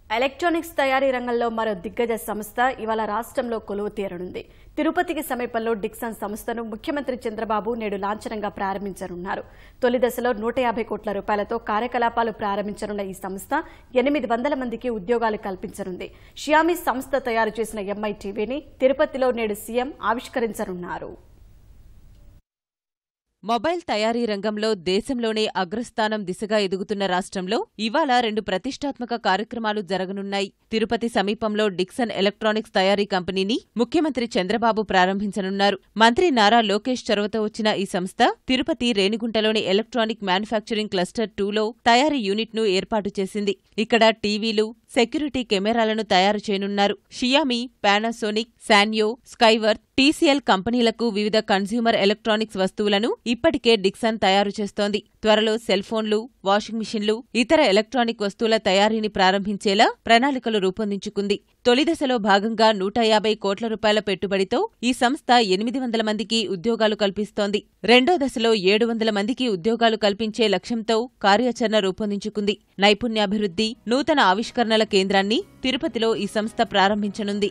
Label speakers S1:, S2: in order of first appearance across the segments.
S1: Electronics తయారీ రంగంలో మరో దిగ్గజ సంస్థ ఇవాళ రాష్ట్రంలో కొలువు తీరనుంది తిరుపతికి సమీపంలో డిక్సన్ సంస్థను ముఖ్యమంత్రి చంద్రబాబు నేడు లాంఛనంగా ప్రారంభించనున్నారు తొలి దశలో నూట యాభై కోట్ల రూపాయలతో కార్యకలాపాలు ప్రారంభించనున్న ఈ సంస్థ ఎనిమిది వందల మందికి ఉద్యోగాలు కల్పించనుంది షియామి సంస్థ తయారు చేసిన ఎంఐ టీవీని తిరుపతిలో నేడు సీఎం ఆవిష్కరించనున్నారు
S2: మొబైల్ తయారీ రంగంలో దేశంలోనే అగ్రస్థానం దిశగా ఎదుగుతున్న రాష్ట్రంలో ఇవాళ రెండు ప్రతిష్టాత్మక కార్యక్రమాలు జరగనున్నాయి తిరుపతి సమీపంలో డిక్సన్ ఎలక్ట్రానిక్స్ తయారీ కంపెనీని ముఖ్యమంత్రి చంద్రబాబు ప్రారంభించనున్నారు మంత్రి నారా లోకేష్ చొరవతో వచ్చిన ఈ సంస్థ తిరుపతి రేణిగుంటలోని ఎలక్ట్రానిక్ మ్యానుఫ్యాక్చరింగ్ క్లస్టర్ టూలో తయారీ యూనిట్ను ఏర్పాటు చేసింది ఇక్కడ టీవీలు సెక్యూరిటీ కెమెరాలను తయారు చేయనున్నారు Xiaomi Panasonic Sanyo Skyworth TCL కంపెనీలకు వివిధ కన్స్యూమర్ ఎలక్ట్రానిక్స్ వస్తువులను ఇప్పటికే డిక్సన్ తయారు చేస్తోంది త్వరలో సెల్ ఫోన్లు వాషింగ్ మిషన్లు ఇతర ఎలక్ట్రానిక్ వస్తువుల తయారీని ప్రారంభించేలా ప్రణాళికలు రూపొందించుకుంది తొలి దశలో భాగంగా నూట యాభై కోట్ల రూపాయల పెట్టుబడితో ఈ సంస్థ ఎనిమిది వందల మందికి ఉద్యోగాలు కల్పిస్తోంది రెండో దశలో ఏడు వందల మందికి ఉద్యోగాలు కల్పించే లక్ష్యంతో కార్యాచరణ రూపొందించుకుంది నైపుణ్యాభివృద్ధి నూతన ఆవిష్కరణల కేంద్రాన్ని తిరుపతిలో ఈ సంస్థ ప్రారంభించనుంది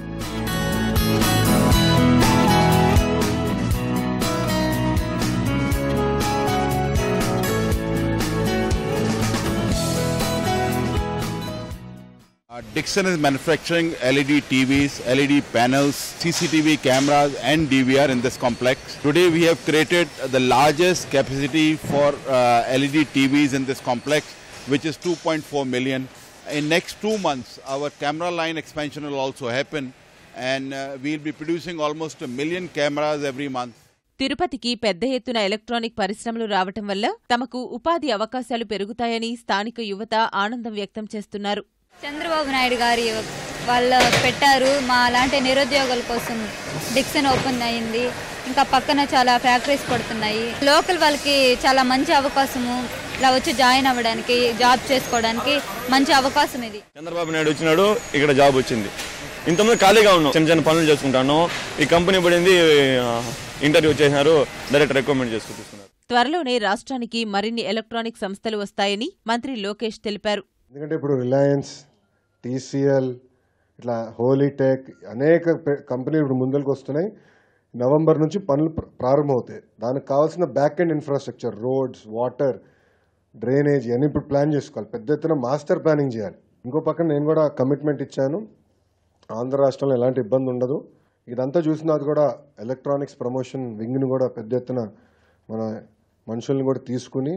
S3: Uh, Dixon is manufacturing LED TVs, LED panels, CCTV cameras, and DVR in this complex. Today, we have created the largest capacity for uh, LED TVs in this complex, which is 2.4 million. In next two months, our camera line expansion will also happen, and uh, we'll be producing almost a million cameras every month.
S2: తిరుపతికి పెద్ద ఎత్తున electronic పరిశ్రమలు రావటం వల్ల తమకు ఉపాధి అవకాశాలు పెరుగుతాయని స్థానిక యువత ఆనందం వ్యక్తం చేస్తున్నారు
S4: చంద్రబాబు నాయుడు గారి వాళ్ళు పెట్టారు మా లాంటి నిరుద్యోగుల కోసం డిక్సన్ ఓపెన్ అయింది ఇంకా పక్కన చాలా ఫ్యాక్టరీస్ పడుతున్నాయి లోకల్ వాళ్ళకి చాలా మంచి అవకాశము ఇలా వచ్చి జాయిన్ అవ్వడానికి జాబ్ చేసుకోవడానికి మంచి అవకాశం ఇది
S5: చంద్రబాబు నాయుడు వచ్చినాడు ఇక్కడ జాబ్ వచ్చింది ఇంతకుముందు ఖాళీగా ఉన్నాం చిన్న చిన్న పనులు చేసుకుంటాను ఈ కంపెనీ పడింది ఇంటర్వ్యూ చేసినారు డైరెక్ట్ రికమెండ్ చేసుకుని తీసుకున్నారు
S2: త్వరలోనే రాష్ట్రానికి మరిన్ని ఎలక్ట్రానిక్ సంస్థలు వస్తాయని మంత్రి లోకేష్ తెలిపారు
S6: ఎందుకంటే ఇప్పుడు రిలయన్స్ టీసీఎల్ ఇట్లా హోలీటెక్ అనేక పె- కంపెనీలు ఇప్పుడు ముందరికి వస్తున్నాయి నవంబర్ నుంచి పనులు ప్ర- ప్రారంభమవుతాయి దానికి కావాల్సిన back end infrastructure roads water drainage ఇవన్నీ ఇప్పుడు ప్లాన్ చేసుకోవాలి పెద్ద ఎత్తున మాస్టర్ ప్లానింగ్ చేయాలి ఇంకో పక్కన నేను కూడా కమిట్మెంట్ ఇచ్చాను ఆంధ్ర రాష్ట్రంలో ఎలాంటి ఇబ్బంది ఉండదు ఇదంతా చూసినది కూడా ఎలక్ట్రానిక్స్ ప్రమోషన్ వింగ్ని కూడా పెద్ద ఎత్తున మన మనుషుల్ని కూడా తీసుకుని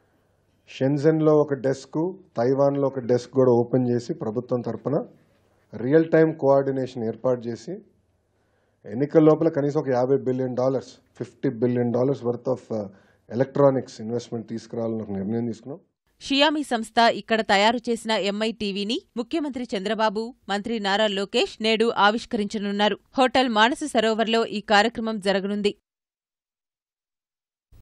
S6: షెన్జెన్లో ఒక డెస్క్ తైవాన్లో ఒక డెస్క్ కూడా ఓపెన్ చేసి ప్రభుత్వం తరపున రియల్ టైం కోఆర్డినేషన్ ఏర్పాటు చేసి ఎన్నికల లోపల కనీసం ఒక యాభై billion dollars fifty billion dollars worth of electronics investment తీసుకురావాలని ఒక నిర్ణయం తీసుకున్నాం
S2: షియామి సంస్థ ఇక్కడ తయారు చేసిన ఎంఐ టీవీని ముఖ్యమంత్రి చంద్రబాబు మంత్రి నారా లోకేష్ నేడు ఆవిష్కరించనున్నారు హోటల్ మానస సరోవర్లో ఈ కార్యక్రమం జరగనుంది